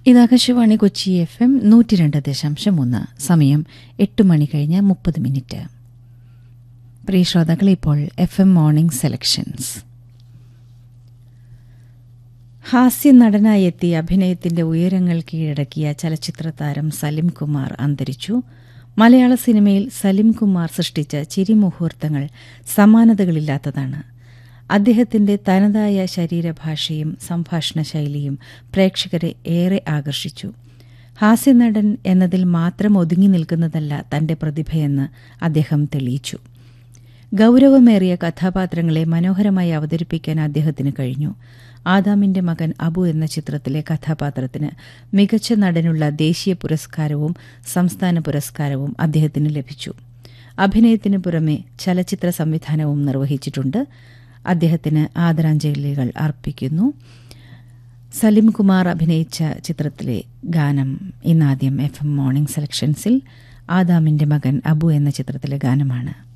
ഇത് Akashvani Kochi F M നൂറ്റി രണ്ട് ദശാംശം ഒന്ന് സമയം എട്ട് മണി കഴിഞ്ഞ് മുപ്പത് മിനിറ്റ് പ്രിയ ശ്രോതാക്കൾ ഇപ്പോൾ എഫ് എം മോർണിംഗ് സെലക്ഷൻസ് ഹാസ്യ നടനായി എത്തി അഭിനയത്തിന്റെ ഉയരങ്ങൾ കീഴടക്കിയ ചലച്ചിത്ര താരം സലിം കുമാർ അന്തരിച്ചു മലയാള സിനിമയിൽ സലിം കുമാർ സൃഷ്ടിച്ച ചിരിമുഹൂർത്തങ്ങൾ സമാനതകളില്ലാത്തതാണ് അദ്ദേഹത്തിന്റെ തനതായ ശരീരഭാഷയും സംഭാഷണ ശൈലിയും പ്രേക്ഷകരെ ഏറെ ആകർഷിച്ചു ഹാസ്യനടൻ എന്നതിൽ മാത്രം ഒതുങ്ങി നിൽക്കുന്നതല്ല തന്റെ പ്രതിഭയെന്ന് അദ്ദേഹം തെളിയിച്ചു ഗൌരവമേറിയ കഥാപാത്രങ്ങളെ മനോഹരമായി അവതരിപ്പിക്കാൻ അദ്ദേഹത്തിന് കഴിഞ്ഞു ആദാമിന്റെ മകൻ അബു എന്ന ചിത്രത്തിലെ കഥാപാത്രത്തിന് മികച്ച നടനുള്ള ദേശീയ പുരസ്കാരവും സംസ്ഥാന പുരസ്കാരവും അദ്ദേഹത്തിന് ലഭിച്ചു അഭിനയത്തിനു പുറമെ ചലച്ചിത്ര സംവിധാനവും നിർവഹിച്ചിട്ടുണ്ട് അദ്ദേഹത്തിന് ആദരാഞ്ജലികൾ അർപ്പിക്കുന്നു സലിം കുമാർ അഭിനയിച്ച ചിത്രത്തിലെ ഗാനം ഇന്നാദ്യം എഫ് എം മോർണിംഗ് സെലക്ഷൻസിൽ ആദാമിന്റെ മകൻ അബു എന്ന ചിത്രത്തിലെ ഗാനമാണ്